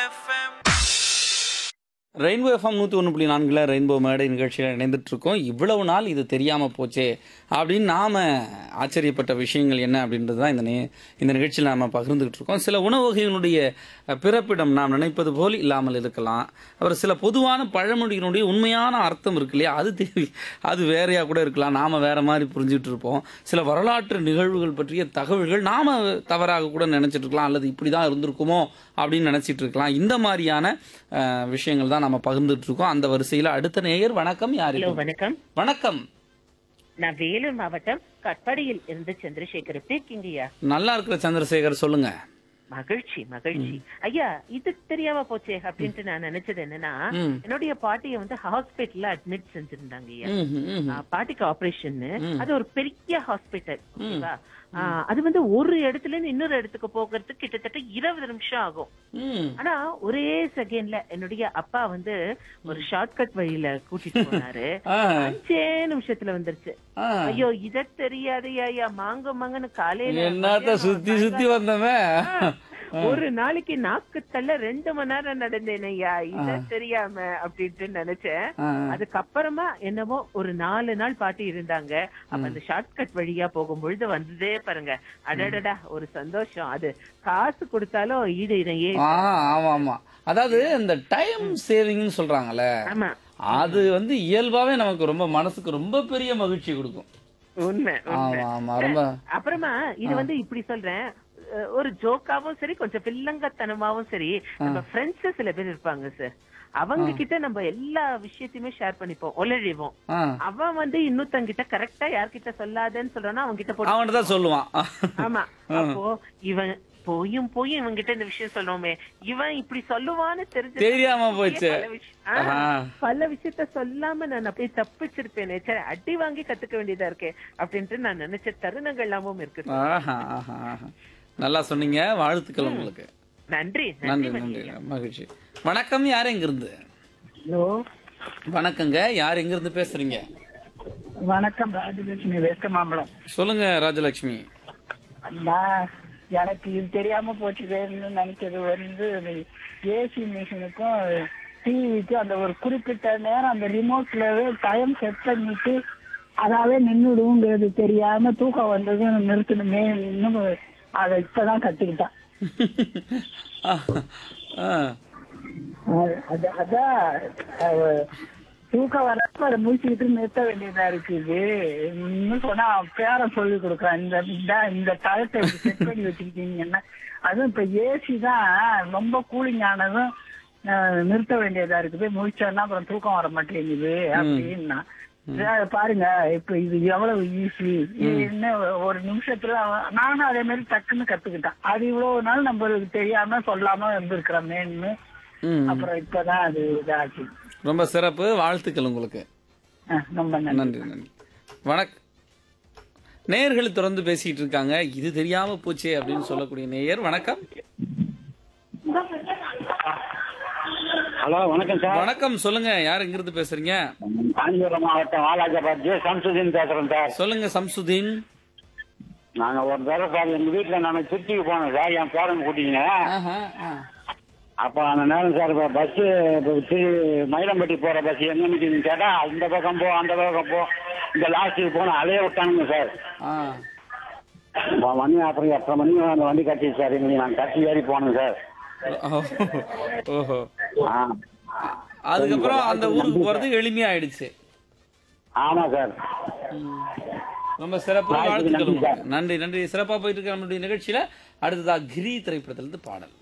Rainbow FM நூற்றி ஒன்று புள்ளி நான்கில் ரெயின்போ மேடை நிகழ்ச்சியில் இணைந்துட்டு இருக்கோம் இவ்வளவு நாள் இது தெரியாமல் போச்சே அப்படின்னு நாம் ஆச்சரியப்பட்ட விஷயங்கள் என்ன அப்படின்றது தான் இந்த நே இந்த நிகழ்ச்சியில் நாம் பகிர்ந்துகிட்டு இருக்கோம் சில உணவு வகைகளுடைய அஹ், பிறப்பிடம் நாம் நினைப்பது போல் இல்லாமல் இருக்கலாம் அப்புறம் சில பொதுவான பழமொழியினுடைய உண்மையான அர்த்தம் இருக்கு இல்லையா அது தெரி அது வேறையாக கூட இருக்கலாம் நாம் வேற மாதிரி புரிஞ்சுட்டு இருப்போம் சில வரலாற்று நிகழ்வுகள் பற்றிய தகவல்கள் நாம் தவறாக கூட நினைச்சிட்டு இருக்கலாம் அல்லது இப்படி தான் இருந்திருக்குமோ அப்படின்னு நினைச்சிட்டு இருக்கலாம் இந்த மாதிரியான அஹ், விஷயங்கள் தான் நம்ம பகிர்ந்துட்டு இருக்கோம் அந்த வரிசையில் அடுத்த நேயர் வணக்கம் யார் ஹலோ இது? வணக்கம் வணக்கம் நான் வேலூர் மாவட்டம் கட்பாடியில் இருந்து சந்திரசேகர் எப்படி இருக்கீங்கய்யா நல்லா இருக்கிற சந்திரசேகர் சொல்லுங்க மகிழ்ச்சி மகிழ்ச்சி ஐயா இது தெரியாம போச்சே அப்படின்ட்டு நான் நினைச்சது என்னன்னா ம். என்னுடைய பாட்டிய வந்து ஹாஸ்பிட்டல்ல அட்மிட் செஞ்சிருந்தாங்க ஐயா ம், ம், ம். ஆ, பாட்டிக்கு ஆபரேஷன் ம். அது ஒரு பெரிய ஹாஸ்பிட்டல் ஓகேவா ஆ, அது வந்து ஒரு இடத்துல இருந்து இன்னொரு இடத்துக்கு போகிறதுக்கு கிட்டத்தட்ட இருபது நிமிஷம் ஆகும் ம். ஆனா ஒரே செகண்ட்ல என்னுடைய அப்பா வந்து ஒரு ஷார்ட்கட் வழியில கூட்டிட்டு போனாரு ஆ, அஞ்சே நிமிஷத்துல வந்துருச்சு ஆ. ஐயோ இத தெரியாது ஐயா மாங்க மாங்கன்னு காலையில என்னத்த சுத்தி சுத்தி வந்தவன் ஒரு நாளைக்கு நாக்கு தள்ள ரெண்டு மணி நேரம் நடந்தேன் ஐயா இத தெரியாம அப்படின்ட்டு நினைச்சேன் ஆ. அதுக்கப்புறமா என்னமோ ஒரு நாலு நாள் பாட்டி இருந்தாங்க அப்ப அந்த ஷார்ட்கட் வழியா போகும்பொழுது வந்ததே பாருங்க அடடடா ஒரு சந்தோஷம் அது காசு கொடுத்தாலும் ஈடு இணையே ஆ ஆமா ஆமா அதாவது இந்த டைம் சேவிங்னு சொல்றாங்கல்ல ஆமா அது வந்து இயல்பாவே நமக்கு ரொம்ப மனசுக்கு ரொம்ப பெரிய மகிழ்ச்சி கொடுக்கும் உண்மை உண்மை ஆமா ஆமா ரொம்ப அப்புறமா இது வந்து இப்படி சொல்றேன் அஹ் ஒரு ஜோக்காவும் சரி கொஞ்சம் பில்லங்கத்தனமாவும் சரி நம்ம ஃப்ரெண்ட்ஸ் சில பேர் இருப்பாங்க சார் அவங்க கிட்ட நம்ம எல்லா விஷயத்தையுமே ஷேர் பண்ணிப்போம் ஒளழிவோம் ஆ அவன் வந்து இன்னொருத்தங்கிட்ட கரெக்டா யார்கிட்ட சொல்லாதேன்னு சொல்றானோ அவங்க கிட்ட போட்டு அவன்கிட்ட தான் சொல்லுவான் ஆமா அப்போ இவன் போயும் போயும் இவன் கிட்ட இந்த விஷயம் சொல்லுவோமே இவன் இப்படி சொல்லுவான்னு தெரிஞ்சு தெரியாம போச்சு பல விஷயம் ஆ, ஆ. பல விஷயத்த சொல்லாம நான் அப்படியே தப்பிச்சிருப்பேனே சரி அடி வாங்கி கத்துக்க வேண்டியதா இருக்கே அப்படின்ட்டு நான் நினைச்ச தருணங்கள் எல்லாமும் இருக்கு ஆஹா ஆஹா ஆஹா நல்லா சொன்னீங்க வாழ்த்துக்கள் உங்களுக்கு நன்றி நன்றி நன்றி நன்றி மகிழ்ச்சி வணக்கம் யார் எங்கிருந்து ஹலோ வணக்கங்க யார் எங்கிருந்து பேசுறீங்க வணக்கம் ராஜலட்சுமி வெஸ்ட் மாம்பலம் சொல்லுங்க ராஜலட்சுமி நான் எனக்கு இது தெரியாம போச்சு வேணும்னு நினைச்சது வந்து ஏசி மிஷினுக்கும் டிவிக்கும் அந்த ஒரு குறிப்பிட்ட நேரம் அந்த ரிமோட்ல டைம் செட் பண்ணிட்டு அதாவே நின்றுடுங்கிறது தெரியாம தூக்கம் வந்ததும் நிறுத்தணுமே இன்னும் அதை இப்பதான் கத்துக்கிட்டேன் ஆ, ஆ. அது- அது அதான் அஹ், தூக்கம் வரப்ப அதை முடிச்சுக்கிட்டு நிறுத்த வேண்டியதா இருக்குது இன்னும் சொன்னா பேரன் சொல்லி கொடுக்குறான் இந்த இந்த- இந்த டயத்தை செட் பண்ணி வச்சிருக்கீங்கன்னா அதுவும் இப்ப ஏசி தான் ரொம்ப கூலிங் ஆனதும் அஹ், நிறுத்த வேண்டியதா இருக்குது முடிச்சோன்னா அப்புறம் தூக்கம் வர மாட்டேங்குது அப்படின்னா இதை பாருங்க இப்ப இது எவ்வளவு ஈஸி என்ன ஒரு நிமிஷத்துல அவன்- நானும் அதே மாதிரி டக்குன்னு கத்துக்கிட்டேன் அது இவ்வளவு நாள் நம்மளுக்கு தெரியாம சொல்லாம இருந்திருக்கிறோமேன்னு ம். அப்புறம் இப்பதான் அது இதாச்சு ரொம்ப சிறப்பு வாழ்த்துக்கள் உங்களுக்கு அஹ் ரொம்ப நன்றி நன்றி நன்றி வணக் நேயர்கள் தொடர்ந்து பேசிட்டு இருக்காங்க இது தெரியாம போச்சே அப்படின்னு சொல்லக்கூடிய நேயர் வணக்கம் ஹலோ வணக்கம் சார் வணக்கம் சொல்லுங்க யார் எங்கிருந்து பேசுறீங்க காஞ்சிபுரம் மாவட்டம் வாலாஜாபாத் ஜே சம்சுதீன் பேசுறேன் சார் சொல்லுங்க சம்சுதீன் நாங்க ஒரு தடவை சார் எங்க வீட்டுல நாங்க திருச்சிக்கு போனோம் சார் என் பேரன் கூட்டிங்க ஆஹா, ஆ. அப்ப அந்த நேரம் சார் இப்ப பஸ் மயிலம்பட்டி போற பஸ் எங்க நிக்குதுன்னு கேட்டா இந்த பக்கம் போ அந்த பக்கம் போ இந்த லாஸ்ட்டுக்கு போன அலைய விட்டானுங்க சார் ஆ. அப்ப மணி அப்புறம் எட்டரை மணி அந்த வண்டி கட்டி சார் எங்களுக்கு நாங்க கட்டி ஏறி போனோம் சார் ஓஹோ ஆ அதுக்கப்புறம் அந்த ஊருக்கு போறது எளிமையாயிடுச்சு ஆமா சார் ரொம்ப சிறப்பு வாழ்த்துக்கள் வாழ்த்துக்கள் நன்றி உங்களுக்கு. நன்றி நன்றி சிறப்பா போயிட்டு இருக்க நம்மளுடைய நிகழ்ச்சியில அடுத்ததா கிரி திரைப்படத்திலிருந்து பாடல்